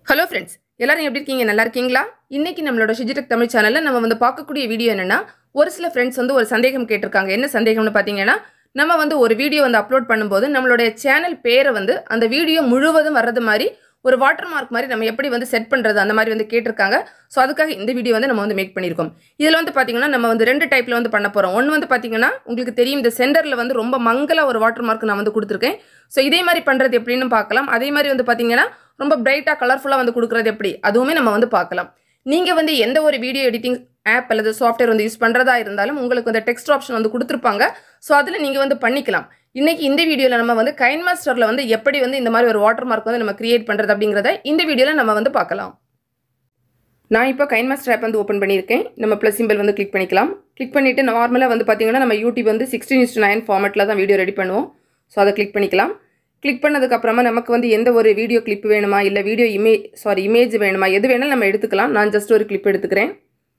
hello friends எல்லாரும் எப்படி இருக்கீங்க நல்லா இருக்கீங்களா இன்னைக்கு நம்மளோட ஷிஜிடெக் தமிழ் சேனலில் நம்ம வந்து பார்க்கக்கூடிய வீடியோ என்னன்னா ஒரு சில ஃப்ரெண்ட்ஸ் வந்து ஒரு சந்தேகம் கேட்டிருக்காங்க என்ன சந்தேகம்னு பார்த்தீங்கன்னா நம்ம வந்து ஒரு வீடியோ வந்து அப்லோட் பண்ணும்போது நம்மளுடைய சேனல் பேரை வந்து அந்த வீடியோ முழுவதும் வர்றது மாதிரி ஒரு வாட்டர் மார்க் மாதிரி நம்ம எப்படி வந்து செட் பண்ணுறது அந்த மாதிரி வந்து கேட்டிருக்காங்க ஸோ அதுக்காக இந்த வீடியோ வந்து நம்ம வந்து மேக் பண்ணியிருக்கோம் இதில் வந்து பார்த்தீங்கன்னா நம்ம வந்து ரெண்டு டைப்பில் வந்து பண்ண போகிறோம் ஒன்று வந்து பார்த்தீங்கன்னா உங்களுக்கு தெரியும் இந்த சென்டரில் வந்து ரொம்ப மங்கலா ஒரு வாட்டர் மார்க் நான் வந்து கொடுத்துருக்கேன் ஸோ இதே மாதிரி பண்ணுறது எப்படின்னு பார்க்கலாம் அதே மாதிரி வந்து பார்த்தீங்கன்னா ரொம்ப பிரைட்டாக கலர்ஃபுல்லாக வந்து கொடுக்குறது எப்படி அதுவுமே நம்ம வந்து பார்க்கலாம் நீங்கள் வந்து எந்த ஒரு வீடியோ எடிட்டிங் ஆப் அல்லது சாஃப்ட்வேர் வந்து யூஸ் பண்ணுறதா இருந்தாலும் உங்களுக்கு வந்து டெக்ஸ்ட் ஆப்ஷன் வந்து கொடுத்துருப்பாங்க ஸோ அதில் நீங்கள் வந்து பண்ணிக்கலாம் இன்னைக்கு இந்த வீடியோவில் நம்ம வந்து கைன் மாஸ்டரில் வந்து எப்படி வந்து இந்த மாதிரி ஒரு வாட்டர் மார்க் வந்து நம்ம கிரியேட் பண்ணுறது அப்படிங்கிறத இந்த வீடியோவில் நம்ம வந்து பார்க்கலாம் நான் இப்போ கைன் மாஸ்டர் ஆப் வந்து ஓப்பன் பண்ணியிருக்கேன் நம்ம ப்ளஸ் சிம்பிள் வந்து கிளிக் பண்ணிக்கலாம் கிளிக் பண்ணிவிட்டு நார்மலாக வந்து பார்த்தீங்கன்னா நம்ம யூடியூப் வந்து சிக்ஸ்டீன் இஸ்ட் நைன் ஃபார்மெட்டில் தான் வீடியோ ரெடி பண்ணுவோம் ஸோ அதை கிளிக் பண்ணிக்கலாம் கிளிக் பண்ணதுக்கப்புறமா நமக்கு வந்து எந்த ஒரு வீடியோ கிளிப் வேணுமா இல்லை வீடியோ இமே சாரி இமேஜ் வேணுமா எது வேணாலும் நம்ம எடுத்துக்கலாம் நான் ஜஸ்ட் ஒரு கிளிப் எடுத்துக்கிறேன்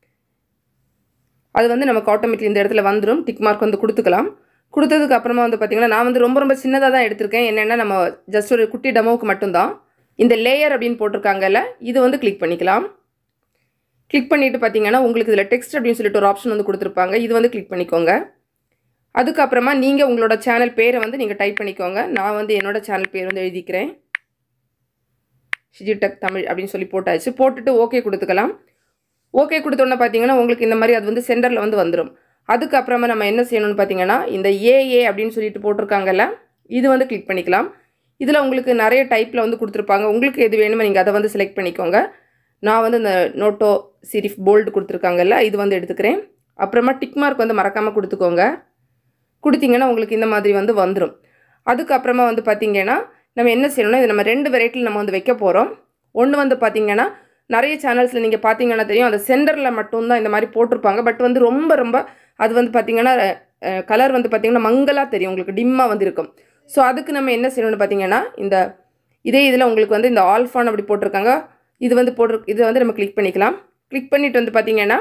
அது வந்து நமக்கு ஆட்டோமேட்டிக் இந்த இடத்துல வந்துடும் டிக் மார்க் வந்து கொடுத்துக்கலாம் கொடுத்ததுக்கு அப்புறமா வந்து பார்த்திங்கன்னா நான் வந்து ரொம்ப ரொம்ப சின்னதாக தான் எடுத்திருக்கேன் என்னென்னா நம்ம ஜஸ்ட் ஒரு குட்டி டெமோவுக்கு மட்டும்தான் இந்த லேயர் அப்படின்னு போட்டிருக்காங்கல்ல இது வந்து கிளிக் பண்ணிக்கலாம் கிளிக் பண்ணிவிட்டு பார்த்தீங்கன்னா உங்களுக்கு இதில் டெக்ஸ்ட் அப்படின்னு சொல்லிட்டு ஒரு ஆப்ஷன் வந்து கொடுத்துருப்பாங்க இது வந்து கிளிக் பண்ணிக்கோங்க அதுக்கப்புறமா நீங்கள் உங்களோட சேனல் பேரை வந்து நீங்கள் டைப் பண்ணிக்கோங்க நான் வந்து என்னோடய சேனல் பேர் வந்து எழுதிக்கிறேன் ஷிஜிடெக் தமிழ் அப்படின்னு சொல்லி போட்டாச்சு போட்டுட்டு ஓகே கொடுத்துக்கலாம் ஓகே கொடுத்தோன்னே பார்த்தீங்கன்னா உங்களுக்கு இந்த மாதிரி அது வந்து சென்டரில் வந்து வந்துடும் அதுக்கப்புறமா நம்ம என்ன செய்யணும்னு பார்த்தீங்கன்னா இந்த ஏஏ அப்படின்னு சொல்லிட்டு போட்டிருக்காங்கல்ல இது வந்து கிளிக் பண்ணிக்கலாம் இதில் உங்களுக்கு நிறைய டைப்பில் வந்து கொடுத்துருப்பாங்க உங்களுக்கு எது வேணுமோ நீங்கள் அதை வந்து செலக்ட் பண்ணிக்கோங்க நான் வந்து இந்த நோட்டோ சிரிஃப் போல்டு கொடுத்துருக்காங்கல்ல இது வந்து எடுத்துக்கிறேன் அப்புறமா டிக் மார்க் வந்து மறக்காமல் கொடுத்துக்கோங்க கொடுத்தீங்கன்னா உங்களுக்கு இந்த மாதிரி வந்து வந்துடும் அதுக்கப்புறமா வந்து பார்த்திங்கன்னா நம்ம என்ன செய்யணும்னா இது நம்ம ரெண்டு வெரைட்டியில் நம்ம வந்து வைக்க போகிறோம் ஒன்று வந்து பார்த்திங்கன்னா நிறைய சேனல்ஸில் நீங்கள் பார்த்தீங்கன்னா தெரியும் அந்த சென்டரில் மட்டும்தான் இந்த மாதிரி போட்டிருப்பாங்க பட் வந்து ரொம்ப ரொம்ப அது வந்து பார்த்திங்கன்னா கலர் வந்து பார்த்திங்கன்னா மங்கலாக தெரியும் உங்களுக்கு டிம்மாக வந்து இருக்கும் ஸோ அதுக்கு நம்ம என்ன செய்யணும்னு பார்த்தீங்கன்னா இந்த இதே இதில் உங்களுக்கு வந்து இந்த ஆல்ஃபான் அப்படி போட்டிருக்காங்க இது வந்து போட்டு இதை வந்து நம்ம கிளிக் பண்ணிக்கலாம் கிளிக் பண்ணிவிட்டு வந்து பார்த்திங்கன்னா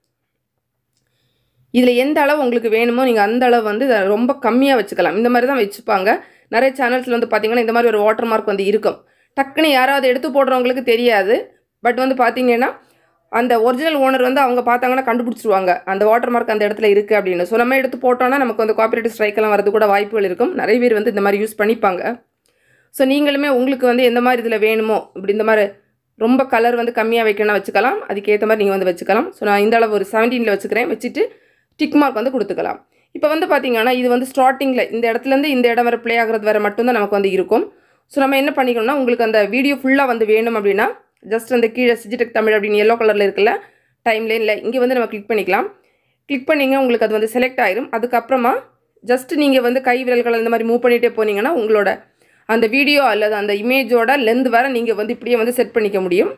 இதில் எந்த அளவு உங்களுக்கு வேணுமோ நீங்கள் அந்த அளவு வந்து இதை ரொம்ப கம்மியாக வச்சுக்கலாம் இந்த மாதிரி தான் வச்சுப்பாங்க நிறைய சேனல்ஸில் வந்து பார்த்திங்கன்னா இந்த மாதிரி ஒரு வாட்டர் மார்க் வந்து இருக்கும் டக்குன்னு யாராவது எடுத்து போடுறவங்களுக்கு தெரியாது பட் வந்து பார்த்திங்கன்னா அந்த ஒரிஜினல் ஓனர் வந்து அவங்க பார்த்தாங்கன்னா கண்டுபிடிச்சிருவாங்க அந்த வாட்டர் மார்க் அந்த இடத்துல இருக்குது அப்படின்னு ஸோ நம்ம எடுத்து போட்டோன்னா நமக்கு வந்து காப்பரேட்டிவ் ஸ்ட்ரைக்கெல்லாம் வரது கூட வாய்ப்புகள் இருக்கும் நிறைய பேர் வந்து இந்த மாதிரி யூஸ் பண்ணிப்பாங்க ஸோ நீங்களுமே உங்களுக்கு வந்து எந்த மாதிரி இதில் வேணுமோ இப்படி இந்த மாதிரி ரொம்ப கலர் வந்து கம்மியாக வைக்கணும்னா வச்சுக்கலாம் அதுக்கேற்ற மாதிரி நீங்கள் வந்து வச்சுக்கலாம் ஸோ நான் இந்த அளவு ஒரு செவன்டீனில் வச்சுக்கிறேன் வச்சுட்டு டிக் மார்க் வந்து கொடுத்துக்கலாம் இப்போ வந்து பார்த்தீங்கன்னா இது வந்து ஸ்டார்டிங்கில் இந்த இடத்துலேருந்து இந்த இடம் வரை ப்ளே ஆகிறது வரை மட்டும்தான் நமக்கு வந்து இருக்கும் ஸோ நம்ம என்ன பண்ணிக்கணும்னா உங்களுக்கு அந்த வீடியோ ஃபுல்லாக வந்து வேணும் அப்படின்னா ஜஸ்ட் அந்த கீழே சிஜிடெக் தமிழ் அப்படின்னு எல்லோ கலரில் இருக்குல்ல டைம்ல இல்லை இங்கே வந்து நம்ம கிளிக் பண்ணிக்கலாம் கிளிக் பண்ணிங்க உங்களுக்கு அது வந்து செலக்ட் ஆயிரும் அதுக்கப்புறமா ஜஸ்ட் நீங்கள் வந்து கை விரல்கள் அந்த மாதிரி மூவ் பண்ணிகிட்டே போனீங்கன்னா உங்களோட அந்த வீடியோ அல்லது அந்த இமேஜோட லென்த் வர நீங்கள் வந்து இப்படியே வந்து செட் பண்ணிக்க முடியும்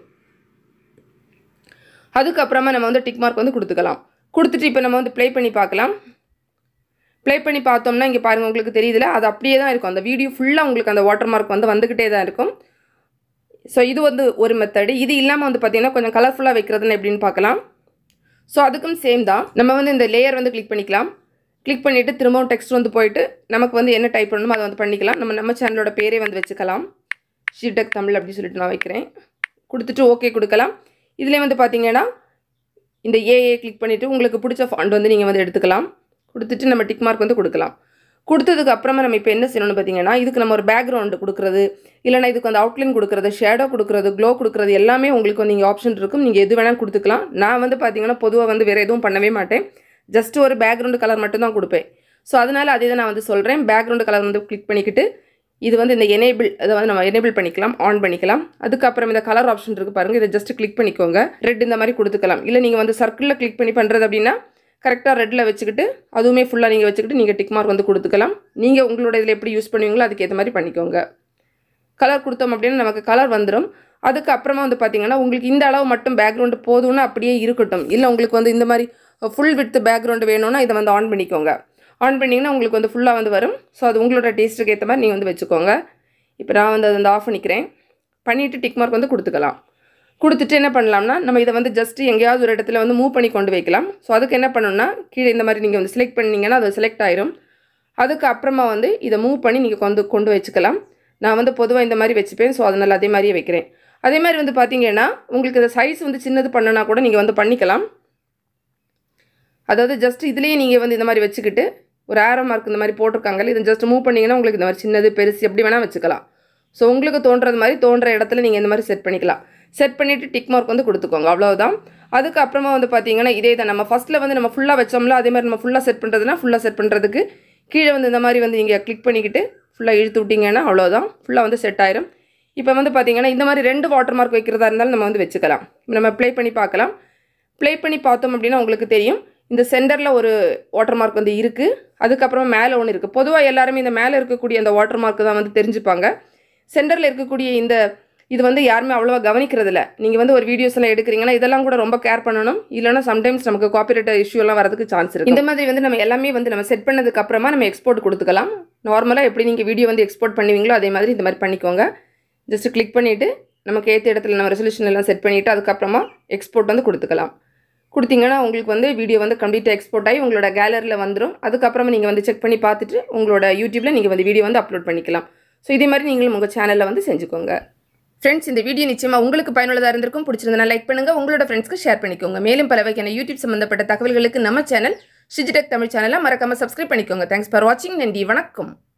அதுக்கப்புறமா நம்ம வந்து டிக் மார்க் வந்து கொடுத்துக்கலாம் கொடுத்துட்டு இப்போ நம்ம வந்து ப்ளே பண்ணி பார்க்கலாம் ப்ளே பண்ணி பார்த்தோம்னா இங்கே பாருங்கள் உங்களுக்கு தெரியுதுல அது அப்படியே தான் இருக்கும் அந்த வீடியோ ஃபுல்லாக உங்களுக்கு அந்த வாட்டர் மார்க் வந்து வந்துக்கிட்டே தான் இருக்கும் ஸோ இது வந்து ஒரு மெத்தடு இது இல்லாமல் வந்து பார்த்திங்கன்னா கொஞ்சம் கலர்ஃபுல்லாக வைக்கிறதுன்னு எப்படின்னு பார்க்கலாம் ஸோ அதுக்கும் சேம் தான் நம்ம வந்து இந்த லேயர் வந்து கிளிக் பண்ணிக்கலாம் கிளிக் பண்ணிவிட்டு திரும்பவும் டெக்ஸ்ட் வந்து போயிட்டு நமக்கு வந்து என்ன டைப் பண்ணணுமோ அதை வந்து பண்ணிக்கலாம் நம்ம நம்ம சேனலோட பேரே வந்து வச்சுக்கலாம் ஷீடெக் தமிழ் அப்படின்னு சொல்லிட்டு நான் வைக்கிறேன் கொடுத்துட்டு ஓகே கொடுக்கலாம் இதிலே வந்து பார்த்தீங்கன்னா இந்த ஏஏ கிளிக் பண்ணிவிட்டு உங்களுக்கு பிடிச்ச ஃபாண்ட் வந்து நீங்கள் வந்து எடுத்துக்கலாம் கொடுத்துட்டு நம்ம டிக் மார்க் வந்து கொடுக்கலாம் கொடுத்ததுக்கு அப்புறமா நம்ம இப்போ என்ன செய்யணும்னு பார்த்தீங்கன்னா இதுக்கு நம்ம ஒரு பேக்ரவுண்டு கொடுக்குறது இல்லைனா இதுக்கு வந்து அவுட்லைன் கொடுக்குறது ஷேடோ கொடுக்குறது க்ளோ கொடுக்குறது எல்லாமே உங்களுக்கு வந்து இங்கே ஆப்ஷன் இருக்கும் நீங்கள் எது வேணாலும் கொடுத்துக்கலாம் நான் வந்து பார்த்தீங்கன்னா பொதுவாக வந்து வேறு எதுவும் பண்ணவே மாட்டேன் ஜஸ்ட் ஒரு பேக்ரவுண்டு கலர் மட்டும் தான் கொடுப்பேன் ஸோ அதனால் அதே தான் நான் வந்து சொல்கிறேன் பேக்ரவுண்டு கலர் வந்து கிளிக் பண்ணிக்கிட்டு இது வந்து இந்த எனேபிள் அதை வந்து நம்ம எனேபிள் பண்ணிக்கலாம் ஆன் பண்ணிக்கலாம் அதுக்கப்புறம் இந்த கலர் ஆப்ஷன் இருக்குது பாருங்கள் இதை ஜஸ்ட் கிளிக் பண்ணிக்கோங்க ரெட் இந்த மாதிரி கொடுத்துக்கலாம் இல்லை நீங்கள் வந்து சர்க்கிளில் கிளிக் பண்ணி பண்ணுறது அப்படின்னா கரெக்டாக ரெட்டில் வச்சுக்கிட்டு அதுவுமே ஃபுல்லாக நீங்கள் வச்சுக்கிட்டு நீங்கள் டிக் மார்க் வந்து கொடுத்துக்கலாம் நீங்கள் உங்களோட இதில் எப்படி யூஸ் பண்ணுவீங்களோ அதுக்கேற்ற மாதிரி பண்ணிக்கோங்க கலர் கொடுத்தோம் அப்படின்னா நமக்கு கலர் வந்துடும் அதுக்கப்புறமா வந்து பார்த்தீங்கன்னா உங்களுக்கு இந்த அளவு மட்டும் பேக்ரவுண்டு போதும்னு அப்படியே இருக்கட்டும் இல்லை உங்களுக்கு வந்து இந்த மாதிரி ஃபுல் வித் பேக்ரவுண்டு வேணும்னா இதை வந்து ஆன் பண்ணிக்கோங்க ஆன் பண்ணிங்கன்னா உங்களுக்கு வந்து ஃபுல்லாக வந்து வரும் ஸோ அது உங்களோட டேஸ்ட்டுக்கு ஏற்ற மாதிரி நீங்கள் வந்து வச்சுக்கோங்க இப்போ நான் வந்து அதை வந்து ஆஃப் பண்ணிக்கிறேன் பண்ணிவிட்டு டிக் மார்க் வந்து கொடுத்துக்கலாம் கொடுத்துட்டு என்ன பண்ணலாம்னா நம்ம இதை வந்து ஜஸ்ட் எங்கேயாவது ஒரு இடத்துல வந்து மூவ் பண்ணி கொண்டு வைக்கலாம் ஸோ அதுக்கு என்ன பண்ணணும்னா கீழே இந்த மாதிரி நீங்கள் வந்து செலக்ட் பண்ணிங்கன்னா அது செலக்ட் ஆயிரும் அதுக்கு அப்புறமா வந்து இதை மூவ் பண்ணி நீங்கள் கொண்டு கொண்டு வச்சுக்கலாம் நான் வந்து பொதுவாக இந்த மாதிரி வச்சுப்பேன் ஸோ அதனால் அதே மாதிரியே வைக்கிறேன் அதே மாதிரி வந்து பார்த்தீங்கன்னா உங்களுக்கு இந்த சைஸ் வந்து சின்னது பண்ணனா கூட நீங்கள் வந்து பண்ணிக்கலாம் அதாவது ஜஸ்ட் இதுலேயே நீங்கள் வந்து இந்த மாதிரி வச்சுக்கிட்டு ஒரு ஆரோ மார்க் இந்த மாதிரி போட்டிருக்காங்கல்ல இதை ஜஸ்ட் மூவ் பண்ணிங்கன்னா உங்களுக்கு இந்த மாதிரி சின்னது பெருசு எப்படி வேணால் வச்சுக்கலாம் ஸோ உங்களுக்கு தோன்றது மாதிரி தோன்ற இடத்துல நீங்கள் இந்த மாதிரி செட் பண்ணிக்கலாம் செட் பண்ணிவிட்டு டிக் மார்க் வந்து கொடுத்துக்கோங்க அவ்வளோதான் அதுக்கப்புறமா வந்து பார்த்தீங்கன்னா இதே தான் நம்ம ஃபஸ்ட்டில் வந்து நம்ம ஃபுல்லாக வச்சோம்ல அதே மாதிரி நம்ம ஃபுல்லாக செட் பண்ணுறதுனா ஃபுல்லாக செட் பண்ணுறதுக்கு கீழே வந்து இந்த மாதிரி வந்து நீங்கள் கிளிக் பண்ணிக்கிட்டு ஃபுல்லாக இழுத்து விட்டிங்கன்னா அவ்வளோதான் ஃபுல்லாக வந்து செட் ஆயிரும் இப்போ வந்து பார்த்தீங்கன்னா இந்த மாதிரி ரெண்டு வாட்டர் மார்க் வைக்கிறதா இருந்தாலும் நம்ம வந்து வச்சுக்கலாம் நம்ம ப்ளே பண்ணி பார்க்கலாம் ப்ளே பண்ணி பார்த்தோம் அப்படின்னா உங்களுக்கு தெரியும் இந்த சென்டரில் ஒரு வாட்டர் மார்க் வந்து இருக்குது அதுக்கப்புறமா மேலே ஒன்று இருக்குது பொதுவாக எல்லாருமே இந்த மேலே இருக்கக்கூடிய அந்த வாட்டர் மார்க்கு தான் வந்து தெரிஞ்சுப்பாங்க சென்டரில் இருக்கக்கூடிய இந்த இது வந்து யாருமே அவ்வளோவா கவனிக்கிறதில்ல நீங்கள் வந்து ஒரு வீடியோஸ் எல்லாம் எடுக்கிறீங்கன்னா இதெல்லாம் கூட ரொம்ப கேர் பண்ணணும் இல்லைனா சம்டைம்ஸ் நமக்கு காப்பிரைட் இஷ்யூ எல்லாம் வரதுக்கு சான்ஸ் இருக்கு இந்த மாதிரி வந்து நம்ம எல்லாமே வந்து நம்ம செட் பண்ணதுக்கு அப்புறமா நம்ம எக்ஸ்போர்ட் கொடுத்துக்கலாம் நார்மலாக எப்படி நீங்கள் வீடியோ வந்து எக்ஸ்போர்ட் பண்ணுவீங்களோ அதே மாதிரி இந்த மாதிரி பண்ணிக்கோங்க ஜஸ்ட் கிளிக் பண்ணிவிட்டு நமக்கு ஏற்ற இடத்துல நம்ம ரெசல்யூஷன் எல்லாம் செட் பண்ணிவிட்டு அதுக்கப்புறமா எக்ஸ்போர்ட் வந்து கொடுத்துக்கலாம் கொடுத்தீங்கன்னா உங்களுக்கு வந்து வீடியோ வந்து கம்ப்ளீட்டாக எக்ஸ்போர்ட் ஆகி உங்களோட கேலரியில் வந்துடும் அதுக்கப்புறமா நீங்கள் வந்து செக் பண்ணி பார்த்துட்டு உங்களோட யூடியூப்பில் நீங்கள் வந்து வீடியோ வந்து அப்லோட் பண்ணிக்கலாம் ஸோ இதே மாதிரி நீங்களும் உங்கள் சேனலில் வந்து செஞ்சுக்கோங்க ஃப்ரெண்ட்ஸ் இந்த வீடியோ நிச்சயமாக உங்களுக்கு பயனுள்ளதாக இருந்திருக்கும் பிடிச்சிருந்தா லைக் பண்ணுங்கள் உங்களோட ஃப்ரெண்ட்ஸ்க்கு ஷேர் பண்ணிக்கோங்க மேலும் பல வகையான யூடியூப் சம்மந்தப்பட்ட தகவல்களுக்கு நம்ம சேனல் ஷிஜிடெக் தமிழ் சேனலை மறக்காமல் சப்ஸ்கிரைப் பண்ணிக்கோங்க தேங்க்ஸ் ஃபார் வாட்சிங் நன்றி வணக்கம்